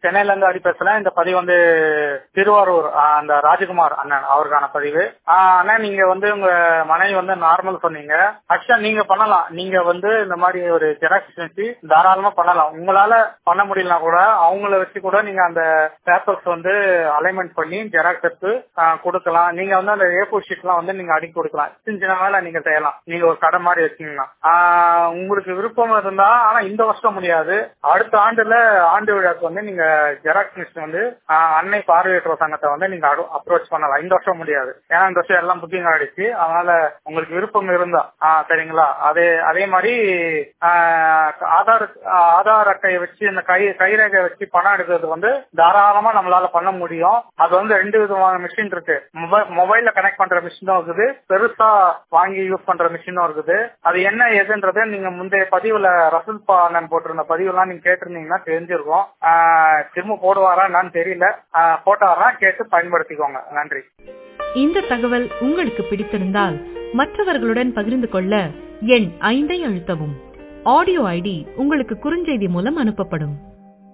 சென்னையில இருந்து அடி பேசுறேன் இந்த பதிவு வந்து திருவாரூர் ஆ, அந்த ராஜகுமார் அண்ணன் அவருக்கான பதிவு ஆ, அண்ணா நீங்க வந்து உங்க மனைவி வந்து நார்மல் சொன்னீங்க ஆக்சுவலா நீங்க பண்ணலாம் நீங்க வந்து இந்த மாதிரி ஒரு ஜெராக்ஸ் ஏஜென்சி தாராளமா பண்ணலாம் உங்களால பண்ண முடியலனா கூட அவங்கள வச்சு கூட நீங்க அந்த பேப்பர்ஸ் வந்து அலைன்மெண்ட் பண்ணி ஜெராக்ஸ் எடுத்து ஆ, கொடுக்கலாம் நீங்க வந்து அந்த ஏ ஃபோர் ஷீட் எல்லாம் வந்து நீங்க அடிக்கி கொடுக்கலாம் சின்ன சின்ன வேலை நீங்க செய்யலாம் நீங்க ஒரு கடை மாதிரி வச்சீங்கன்னா ஆ, உங்களுக்கு விருப்பம் இருந்தா ஆனா இந்த வருஷம் முடியாது அடுத்த ஆண்டுல ஆண்டு விழாக்கு வந்து நீங்க ஜெராக்ஸ் மிஷின் வந்து ஆ, அன்னை பார்வையற்றோர் சங்கத்தை வந்து நீங்க அப்ரோச் பண்ணலாம் இந்த வருஷம் முடியாது ஏன்னா இந்த வருஷம் எல்லாம் புக்கிங் ஆயிடுச்சு அதனால உங்களுக்கு விருப்பம் இருந்தா ஆ, சரிங்களா அதே அதே மாதிரி ஆ, ஆதார் ஆதார் அட்டையை வச்சு இந்த கை கைரேகை வச்சு பணம் எடுக்கிறது வந்து தாராளமா நம்மளால பண்ண முடியும் அது வந்து ரெண்டு விதமான மிஷின் இருக்கு மொபைல் மொபைல்ல கனெக்ட் பண்ற மிஷினும் இருக்குது பெருசா வாங்கி யூஸ் பண்ற மிஷினும் இருக்குது அது என்ன எதுன்றது நீங்க முந்தைய பதிவுல ரசூல் பானன் போட்டிருந்த பதிவுலாம் நீங்க கேட்டிருந்தீங்கன்னா தெரிஞ்சிருக்கும் ஆ, திரும்ப போடுவாரா என்னன்னு தெரியல ஆ, போட்டாரா கேட்டு பயன்படுத்திக்கோங்க நன்றி இந்த தகவல் உங்களுக்கு பிடித்திருந்தால் மற்றவர்களுடன் பகிர்ந்து கொள்ள எண் ஐந்தை அழுத்தவும் ஆடியோ ஐடி உங்களுக்கு குறுஞ்செய்தி மூலம் அனுப்பப்படும்